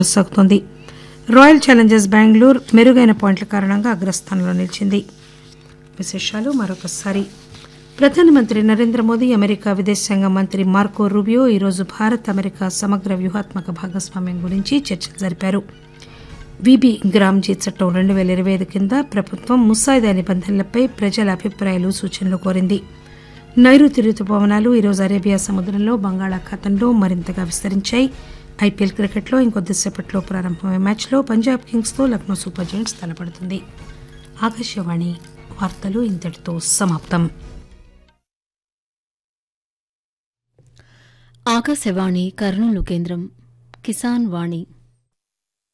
కొనసాగుతోంది royal Challengers Bengaluru మెరుగైన పాయింట్ల కారణంగా అగ్రస్థానంలో నిలిచింది విశేషాలు మరొకసారి ప్రధానమంత్రి నరేంద్ర మోదీ అమెరికా విదేశాంగ మంత్రి మార్కో రూబియో ఈరోజు భారత్ అమెరికా సమగ్ర వ్యూహాత్మక భాగస్వామ్యం గురించి చర్చలు జరిపారు విబి గ్రామ్జీ చట్టం రెండు పేల ఇరవై ఐదు కింద ప్రభుత్వం ముసాయిదా నిబంధనలపై ప్రజల అభిప్రాయాలు సూచనలు కోరింది నైరుతి రుతుపవనాలు ఈరోజు అరేబియా సముద్రంలో బంగాళాఖాతంలో మరింతగా విస్తరించాయి ఐపీఎల్ క్రికెట్లో ఇంకొద్దిసేపట్లో ప్రారంభమయ్యే మ్యాచ్లో పంజాబ్ కింగ్స్తో లక్నో సూపర్ జెయింట్స్ తలపడుతుంది ఆకాశవాణి వార్తలు ఇంతటితో సమాప్తం ఆకాశవాణి కర్నూలు కేంద్రం కిసాన్ వాణి